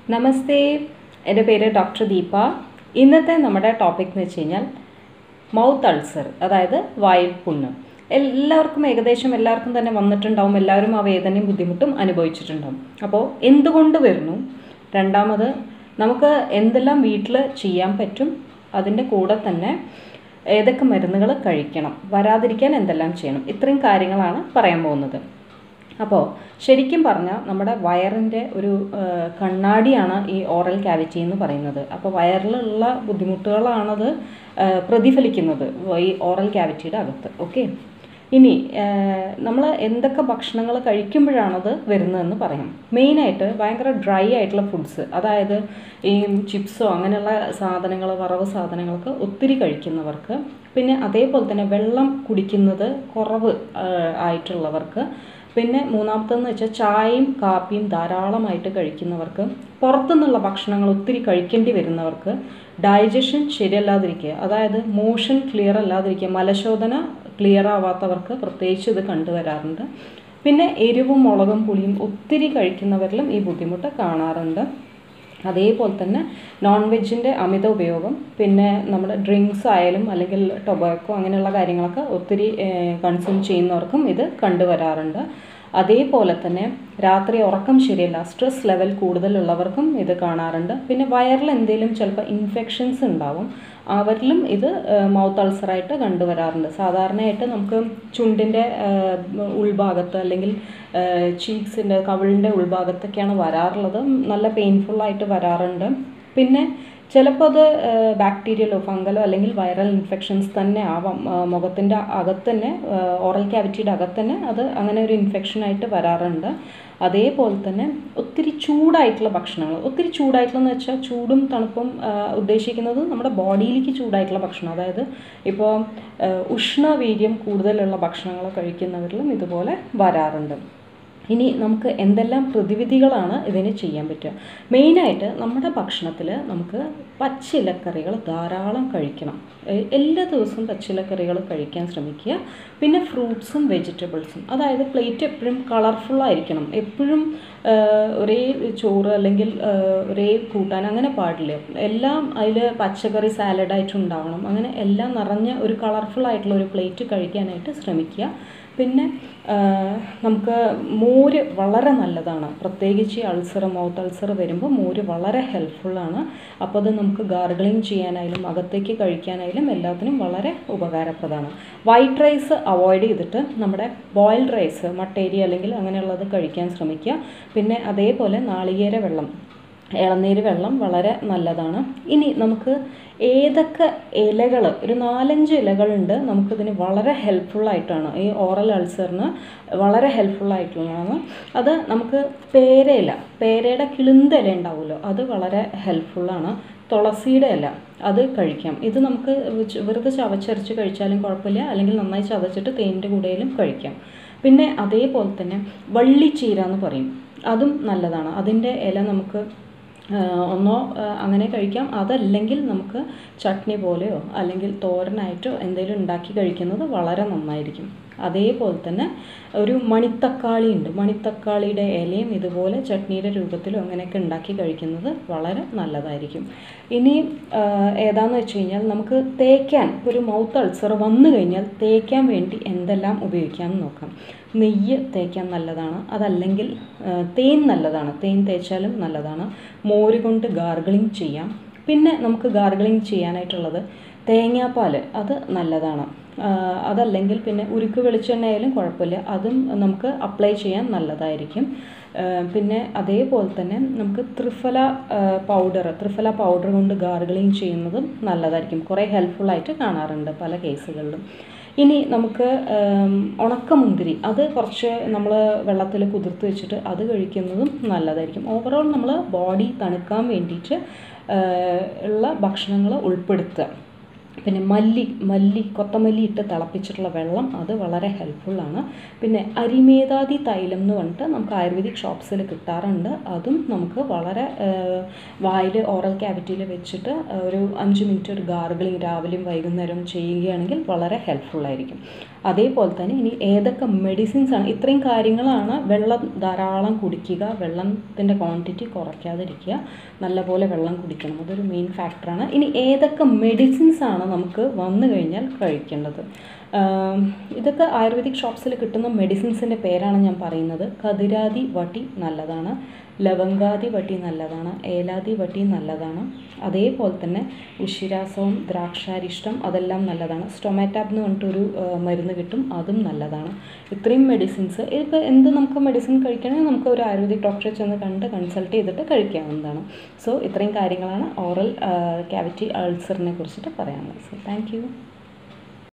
നമസ്തേ എൻ്റെ പേര് ഡോക്ടർ ദീപ ഇന്നത്തെ നമ്മുടെ ടോപ്പിക് എന്ന് വെച്ച് കഴിഞ്ഞാൽ മൗത്ത് അൾസർ അതായത് വായിൽ പുണ്ണ് എല്ലാവർക്കും ഏകദേശം എല്ലാവർക്കും തന്നെ വന്നിട്ടുണ്ടാവും എല്ലാവരും ആ വേദനയും ബുദ്ധിമുട്ടും അനുഭവിച്ചിട്ടുണ്ടാവും അപ്പോൾ എന്തുകൊണ്ട് വരുന്നു രണ്ടാമത് നമുക്ക് എന്തെല്ലാം വീട്ടിൽ ചെയ്യാൻ പറ്റും അതിൻ്റെ കൂടെ തന്നെ ഏതൊക്കെ മരുന്നുകൾ കഴിക്കണം വരാതിരിക്കാൻ എന്തെല്ലാം ചെയ്യണം ഇത്രയും കാര്യങ്ങളാണ് പറയാൻ പോകുന്നത് അപ്പോൾ ശരിക്കും പറഞ്ഞാൽ നമ്മുടെ വയറിൻ്റെ ഒരു ആ, കണ്ണാടിയാണ് ഈ ഓറൽ ക്യാവിറ്റി എന്ന് പറയുന്നത് അപ്പോൾ വയറിലുള്ള ബുദ്ധിമുട്ടുകളാണത് ആ, പ്രതിഫലിക്കുന്നത് ഈ ഓറൽ ക്യാവിറ്റിയുടെ അകത്ത് ഓക്കെ ഇനി നമ്മൾ എന്തൊക്കെ ഭക്ഷണങ്ങൾ കഴിക്കുമ്പോഴാണത് വരുന്നതെന്ന് പറയാം മെയിനായിട്ട് ഭയങ്കര ഡ്രൈ ആയിട്ടുള്ള ഫുഡ്സ് അതായത് ഈ ചിപ്സോ അങ്ങനെയുള്ള സാധനങ്ങൾ വറവ് സാധനങ്ങളൊക്കെ ഒത്തിരി കഴിക്കുന്നവർക്ക് പിന്നെ അതേപോലെ തന്നെ വെള്ളം കുടിക്കുന്നത് കുറവ് ആ, ആയിട്ടുള്ളവർക്ക് പിന്നെ മൂന്നാമത്തെന്ന് വെച്ചാൽ ചായയും കാപ്പിയും ധാരാളമായിട്ട് കഴിക്കുന്നവർക്ക് പുറത്തുനിന്നുള്ള ഭക്ഷണങ്ങൾ ഒത്തിരി കഴിക്കേണ്ടി വരുന്നവർക്ക് ഡൈജഷൻ ശരിയല്ലാതിരിക്കുക അതായത് മോഷൻ ക്ലിയർ അല്ലാതിരിക്കുക മലശോധന ക്ലിയർ ആവാത്തവർക്ക് പ്രത്യേകിച്ച് ഇത് കണ്ടുവരാറുണ്ട് പിന്നെ എരിവും മുളകും പുളിയും ഒത്തിരി കഴിക്കുന്നവരിലും ഈ ബുദ്ധിമുട്ട് കാണാറുണ്ട് അതേപോലെ തന്നെ നോൺ വെജിൻ്റെ അമിത ഉപയോഗം പിന്നെ നമ്മുടെ ഡ്രിങ്ക്സ് ആയാലും അല്ലെങ്കിൽ ടൊബാക്കോ അങ്ങനെയുള്ള കാര്യങ്ങളൊക്കെ ഒത്തിരി കൺസ്യൂം ചെയ്യുന്നവർക്കും ഇത് കണ്ടുവരാറുണ്ട് അതേപോലെ തന്നെ രാത്രി ഉറക്കം ശരിയല്ല സ്ട്രെസ് ലെവൽ കൂടുതലുള്ളവർക്കും ഇത് കാണാറുണ്ട് പിന്നെ വയറിൽ എന്തെങ്കിലും ചിലപ്പോൾ ഇൻഫെക്ഷൻസ് ഉണ്ടാവും അവരിലും ഇത് മൗത്ത് അൾസറായിട്ട് കണ്ടുവരാറുണ്ട് സാധാരണയായിട്ട് നമുക്ക് ചുണ്ടിൻ്റെ ഉൾഭാഗത്ത് അല്ലെങ്കിൽ ചീക്സിൻ്റെ കവിളിൻ്റെ ഉൾഭാഗത്തൊക്കെയാണ് വരാറുള്ളത് നല്ല പെയിൻഫുള്ളായിട്ട് വരാറുണ്ട് പിന്നെ ചിലപ്പോൾ അത് ബാക്ടീരിയലോ ഫംഗലോ അല്ലെങ്കിൽ വൈറൽ ഇൻഫെക്ഷൻസ് തന്നെ ആവാം മുഖത്തിൻ്റെ അകത്ത് തന്നെ ഓറൽ ക്യാവിറ്റിയുടെ അകത്ത് തന്നെ അത് അങ്ങനെ ഒരു ഇൻഫെക്ഷനായിട്ട് വരാറുണ്ട് അതേപോലെ തന്നെ ഒത്തിരി ചൂടായിട്ടുള്ള ഭക്ഷണങ്ങൾ ഒത്തിരി ചൂടായിട്ടുള്ളതെന്ന് വെച്ചാൽ ചൂടും തണുപ്പും ആ, ഉദ്ദേശിക്കുന്നത് നമ്മുടെ ബോഡിയിലേക്ക് ചൂടായിട്ടുള്ള ഭക്ഷണം അതായത് ഇപ്പോൾ ഉഷ്ണവീര്യം കൂടുതലുള്ള ഭക്ഷണങ്ങൾ കഴിക്കുന്നവരിലും ഇതുപോലെ വരാറുണ്ട് ഇനി നമുക്ക് എന്തെല്ലാം പ്രതിവിധികളാണ് ഇതിന് ചെയ്യാൻ പറ്റുക മെയിനായിട്ട് നമ്മുടെ ഭക്ഷണത്തിൽ നമുക്ക് പച്ചിലക്കറികൾ ധാരാളം കഴിക്കണം എ- എല്ലാ ദിവസവും പച്ചിലക്കറികൾ കഴിക്കാൻ ശ്രമിക്കുക പിന്നെ ഫ്രൂട്ട്സും വെജിറ്റബിൾസും അതായത് പ്ലേറ്റ് എപ്പോഴും കളർഫുള്ളായിരിക്കണം എപ്പോഴും ആ, ഒരേ ചോറ് അല്ലെങ്കിൽ ആ, ഒരേ കൂട്ടാൻ അങ്ങനെ പാടില്ല എല്ലാം അതിൽ പച്ചക്കറി സാലഡായിട്ട് ഉണ്ടാവണം അങ്ങനെ എല്ലാം നിറഞ്ഞ ഒരു കളർഫുൾ ആയിട്ടുള്ള ഒരു പ്ലേറ്റ് കഴിക്കാനായിട്ട് ശ്രമിക്കുക പിന്നെ ആ, നമുക്ക് മോര് വളരെ നല്ലതാണ് പ്രത്യേകിച്ച് ഈ അൾസർ മൗത്ത് അൾസർ വരുമ്പോൾ മോര് വളരെ ഹെൽപ്ഫുള്ളാണ് അപ്പോൾ അത് നമുക്ക് ഗാർഗിളിങ് ചെയ്യാനായാലും അകത്തേക്ക് കഴിക്കാനായാലും എല്ലാത്തിനും വളരെ ഉപകാരപ്രദമാണ് വൈറ്റ് റൈസ് അവോയ്ഡ് ചെയ്തിട്ട് നമ്മുടെ ബോയിൽഡ് റൈസ് മട്ടേരി അല്ലെങ്കിൽ അങ്ങനെയുള്ളത് കഴിക്കാൻ ശ്രമിക്കുക പിന്നെ അതേപോലെ നാളികേര വെള്ളം ഇളനീര് വെള്ളം വളരെ നല്ലതാണ് ഇനി നമുക്ക് ഏതൊക്കെ ഇലകൾ ഒരു നാലഞ്ച് ഇലകളുണ്ട് നമുക്കിതിന് വളരെ ഹെൽപ്ഫുള്ളായിട്ടാണ് ഈ ഓറൽ അൾസറിന് വളരെ ഹെൽപ്ഫുള്ളായിട്ടുള്ളതാണ് അത് നമുക്ക് പേരയില പേരയുടെ കിളുന്ത ഇല ഉണ്ടാവുമല്ലോ അത് വളരെ ഹെൽപ്ഫുള്ളാണ് തുളസിയുടെ ഇല അത് കഴിക്കാം ഇത് നമുക്ക് ച- വെറുതെ ചവച്ചരച്ച് കഴിച്ചാലും കുഴപ്പമില്ല അല്ലെങ്കിൽ നന്നായി ചതച്ചിട്ട് തേനിൻ്റെ കൂടെയും കഴിക്കാം പിന്നെ അതേപോലെ തന്നെ വള്ളിച്ചീര എന്ന് പറയും അതും നല്ലതാണ് അതിൻ്റെ ഇല നമുക്ക് ആഹ് ഒന്നോ ആഹ് അങ്ങനെ കഴിക്കാം അതല്ലെങ്കിൽ നമുക്ക് ചട്നി പോലെയോ അല്ലെങ്കിൽ തോരനായിട്ടോ എന്തെങ്കിലും ഉണ്ടാക്കി കഴിക്കുന്നത് വളരെ നന്നായിരിക്കും അതേപോലെ തന്നെ ഒരു മണിത്തക്കാളി ഉണ്ട് മണിത്തക്കാളിയുടെ ഇലയും ഇതുപോലെ ചട്നിയുടെ രൂപത്തിലോ അങ്ങനെയൊക്കെ ഉണ്ടാക്കി കഴിക്കുന്നത് വളരെ നല്ലതായിരിക്കും ഇനി ആഹ് ഏതാന്ന് വെച്ച് കഴിഞ്ഞാൽ നമുക്ക് തേക്കാൻ ഇപ്പോൾ ഒരു മൗത്ത് അൾസർ വന്നു കഴിഞ്ഞാൽ തേക്കാൻ വേണ്ടി എന്തെല്ലാം ഉപയോഗിക്കാമെന്ന് നോക്കാം നെയ്യ് തേക്കാൻ നല്ലതാണ് അതല്ലെങ്കിൽ ആ, തേൻ നല്ലതാണ് തേൻ തേച്ചാലും നല്ലതാണ് മോര് കൊണ്ട് ഗാർഗിളിങ് ചെയ്യാം പിന്നെ നമുക്ക് ഗാർഗിളിങ് ചെയ്യാനായിട്ടുള്ളത് തേങ്ങാപ്പാൽ അത് നല്ലതാണ് ആ, അതല്ലെങ്കിൽ പിന്നെ ഉരുക്ക് വെളിച്ചെണ്ണയായാലും കുഴപ്പമില്ല അതും നമുക്ക് അപ്ലൈ ചെയ്യാൻ നല്ലതായിരിക്കും ആ, പിന്നെ അതേപോലെ തന്നെ നമുക്ക് ത്രിഫല പൗഡർ ത്രിഫല പൗഡർ കൊണ്ട് ഗാർഗിളിങ് ചെയ്യുന്നതും നല്ലതായിരിക്കും കുറേ ഹെൽപ്ഫുള്ളായിട്ട് കാണാറുണ്ട് പല കേസുകളിലും ഇനി നമുക്ക് ഉം, ഉണക്കമുന്തിരി അത് കുറച്ച് നമ്മൾ വെള്ളത്തിൽ കുതിർത്ത് വെച്ചിട്ട് അത് കഴിക്കുന്നതും നല്ലതായിരിക്കും ഓവറോൾ നമ്മൾ ബോഡി തണുക്കാൻ വേണ്ടിയിട്ട് ആ, ഉള്ള ഭക്ഷണങ്ങൾ ഉൾപ്പെടുത്തുക പിന്നെ മല്ലി മല്ലി കൊത്തമല്ലി ഇട്ട് തിളപ്പിച്ചിട്ടുള്ള വെള്ളം അത് വളരെ ഹെൽപ്ഫുള്ളാണ് പിന്നെ അരിമേതാതി തൈലം എന്ന് പറഞ്ഞിട്ട് നമുക്ക് ആയുർവേദിക് ഷോപ്സിൽ കിട്ടാറുണ്ട് അതും നമുക്ക് വളരെ വായിൽ ഓറൽ ക്യാവിറ്റിയിൽ വെച്ചിട്ട് ഒരു അഞ്ച് മിനിറ്റ് ഒരു ഗാർഗിളിങ് രാവിലെയും വൈകുന്നേരവും ചെയ്യുകയാണെങ്കിൽ വളരെ ഹെൽപ്ഫുള്ളായിരിക്കും അതേപോലെ തന്നെ ഇനി ഏതൊക്കെ മെഡിസിൻസ് ആണ് ഇത്രയും കാര്യങ്ങളാണ് വെള്ളം ധാരാളം കുടിക്കുക വെള്ളത്തിൻ്റെ ക്വാണ്ടിറ്റി കുറയ്ക്കാതിരിക്കുക നല്ലപോലെ വെള്ളം കുടിക്കണം അതൊരു മെയിൻ ഫാക്ടറാണ് ഇനി ഏതൊക്കെ മെഡിസിൻസ് ആണ് നമുക്ക് വന്നു കഴിഞ്ഞാൽ കഴിക്കേണ്ടത് ആം, ഇതൊക്കെ ആയുർവേദിക് ഷോപ്സിൽ കിട്ടുന്ന മെഡിസിൻസിൻ്റെ പേരാണ് ഞാൻ പറയുന്നത് കതിരാതി വട്ടി നല്ലതാണ് ലവങ്കാതി വട്ടി നല്ലതാണ് ഏലാതി വട്ടി നല്ലതാണ് അതേപോലെ തന്നെ ഉഷിരാസവും ദ്രാക്ഷാരിഷ്ടം അതെല്ലാം നല്ലതാണ് സ്റ്റൊമാറ്റാബ് എന്ന് പറഞ്ഞിട്ടൊരു ആ, മരുന്ന് കിട്ടും അതും നല്ലതാണ് ഇത്രയും മെഡിസിൻസ് ഇപ്പോൾ എന്ത് നമുക്ക് മെഡിസിൻ കഴിക്കണമെങ്കിൽ നമുക്ക് ഒരു ആയുർവേദിക് ഡോക്ടറെ ചെന്ന് കണ്ട് കൺസൾട്ട് ചെയ്തിട്ട് കഴിക്കാവുന്നതാണ് സോ ഇത്രയും കാര്യങ്ങളാണ് ഓറൽ ക്യാവിറ്റി അൾസറിനെ കുറിച്ചിട്ട് പറയാനുള്ളത് സോ താങ്ക് യു